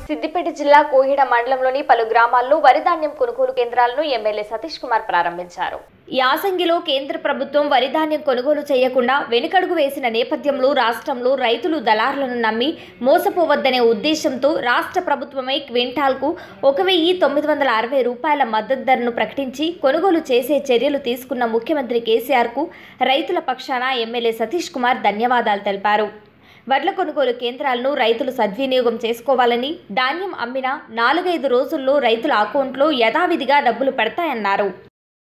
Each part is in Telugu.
సిద్దిపేట జిల్లా కోహిడ మండలంలోని పలు గ్రామాల్లో వరి ధాన్యం కొనుగోలు కేంద్రాలను ఎమ్మెల్యే సతీష్ కుమార్ ప్రారంభించారు యాసంగిలో కేంద్ర ప్రభుత్వం వరి ధాన్యం కొనుగోలు చేయకుండా వెనుకడుగు వేసిన నేపథ్యంలో రాష్ట్రంలో రైతులు దళారులను నమ్మి మోసపోవద్దనే ఉద్దేశంతో రాష్ట్ర ప్రభుత్వమే క్వింటాల్కు ఒక వెయ్యి తొమ్మిది వందల అరవై రూపాయల మద్దతు ధరను ప్రకటించి కొనుగోలు చేసే చర్యలు తీసుకున్న ముఖ్యమంత్రి కేసీఆర్కు రైతుల పక్షాన ఎమ్మెల్యే సతీష్ కుమార్ ధన్యవాదాలు తెలిపారు వడ్ల కొనుగోలు కేంద్రాలను రైతులు సద్వినియోగం చేసుకోవాలని ధాన్యం అమ్మిన నాలుగైదు రోజుల్లో రైతుల అకౌంట్లో యథావిధిగా డబ్బులు పడతాయన్నారు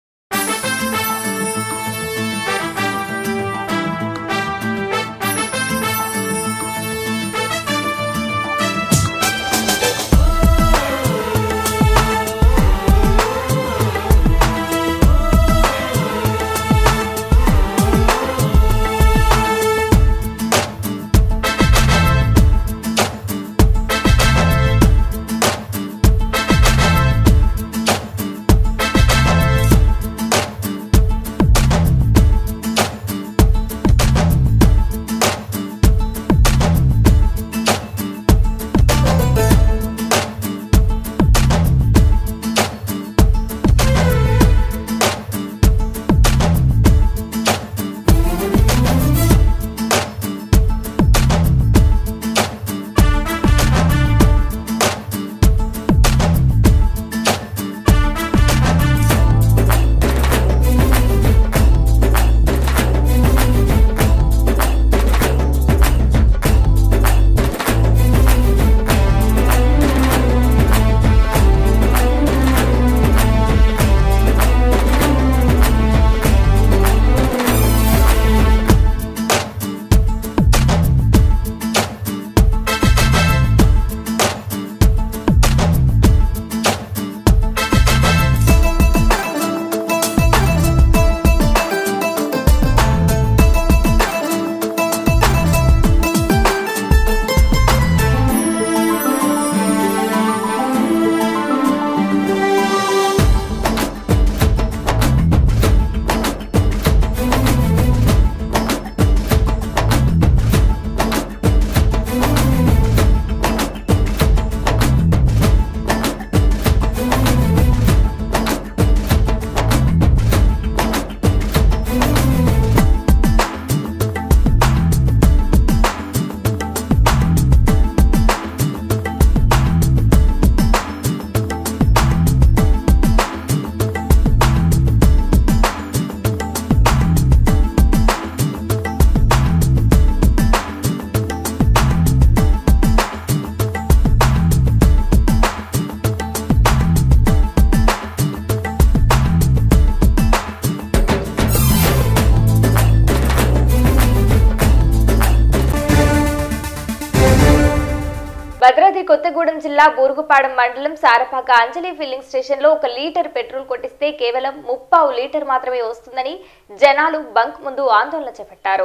భద్రాద్రి కొత్తగూడెం జిల్లా బూరుగుపాడెం మండలం సారపాక అంజలి ఫిల్లింగ్ స్టేషన్ లో ఒక లీటర్ పెట్రోల్ కొట్టిస్తే కేవలం ముప్పావు లీటర్ మాత్రమే వస్తుందని జనాలు బంక్ ముందు ఆందోళన చేపట్టారు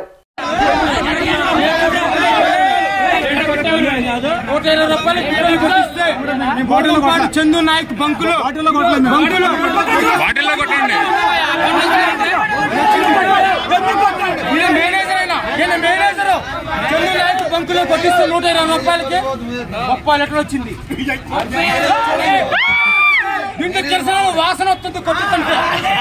నూట ఇరవై రూపాయలు పెట్రోల్ కొట్టిస్తే బోటలపాడు చందు నాయక్ బంకులు బంకులు బాటిల్లో కొట్టండి ఈయన మేనేజర్ అయినా ఈయన మేనేజర్ చందు నాయక్ బంకులో కొట్టిస్తే నూట ఇరవై రూపాయలకి ముప్పై లీటర్ వచ్చింది దీంట్లో కిరసనాలు వాసన వస్తుంది కొట్టుతుంటే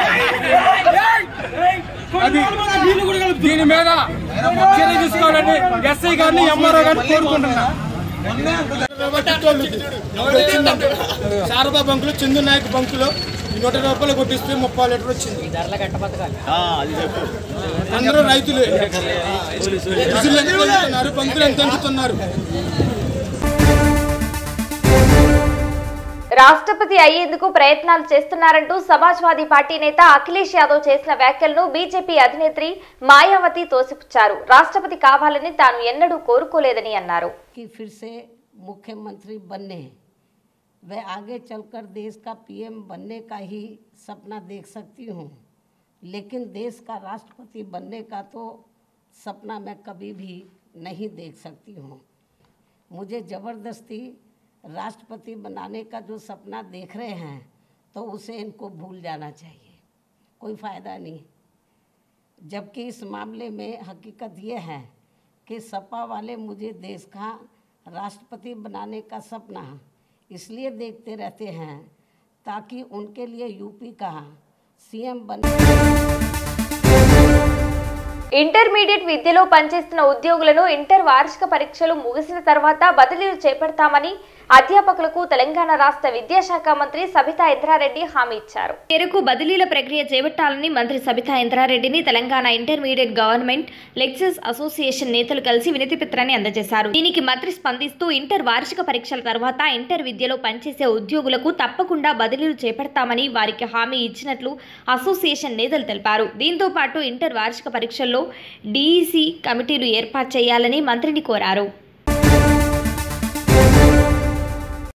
అది దీని మీద చర్య తీసుకోవాలని ఎస్ఐ గారిని ఎంఆర్ఓ గారిని కోరుకుంటున్నా శారదా బంకులు చందు నాయక్ బంకులో నూట ఇరవై రూపాయలు కొట్టిస్తే ముప్పై లీటర్ వచ్చింది అందరూ రైతులే రైతులు ఎంత పెంచుతున్నారు బంకులు ఎంత పెంచుతున్నారు రాష్ట్రపతి అయ్యేందుకు ప్రయత్నాలు చేస్తున్నారంటూ సమాజ్వాదీ పార్టీ నేత అఖిలేష్ యాదవ్ చేసిన వ్యాఖ్యలను బీజేపీ అధినేత్రి మాయావతి తోసిపుచ్చారు రాష్ట్రపతి కావాలని తాను ఎన్నడూ కోరుకోలేదని అన్నారు कि फिर से मुख्यमंत्री बनने व आगे चलकर देश का पीएम बनने का ही सपना देख सकती हूँ लेकिन देश का राष्ट्रपति बनने का तो सपना मैं कभी भी नहीं देख सकती हूँ मुझे ज़बरदस्ती राष्ट्रपति बनाने का जो सपना देख रहे हैं तो उसे इनको भूल जाना चाहिए कोई फ़ायदा नहीं जबकि इस मामले में हकीकत ये है कि सपा वाले मुझे देश का राष्ट्रपति बनाने का सपना इसलिए देखते रहते हैं ताकि उनके लिए यूपी का सीएम बन ఇంటర్మీడియట్ విద్యలో పనిచేస్తున్న ఉద్యోగులను ఇంటర్ వార్షిక పరీక్షలు ముగిసిన తర్వాత బదిలీలు చేపడతామని అధ్యాపకులకు తెలంగాణ రాష్ట్ర విద్యాశాఖ మంత్రి సబితా ఇంద్రారెడ్డి హామీ ఇచ్చారు మేరకు బదిలీల ప్రక్రియ చేపట్టాలని మంత్రి సబితా ఇంద్రారెడ్డిని Telangana intermediate government lecturers association నేతలు కలిసి వినతి పత్రాన్ని అందజేశారు దీనికి మంత్రి స్పందిస్తూ ఇంటర్ వార్షిక పరీక్షల తర్వాత ఇంటర్ విద్యలో పనిచేసే ఉద్యోగులకు తప్పకుండా బదిలీలు చేపడతామని వారికి హామీ ఇచ్చినట్లు అసోసియేషన్ నేతలు తెలిపారు దీంతో పాటు ఇంటర్ వార్షిక పరీక్షల్లో డీఈసీ కమిటీలు ఏర్పాటు చేయాలని మంత్రిని కోరారు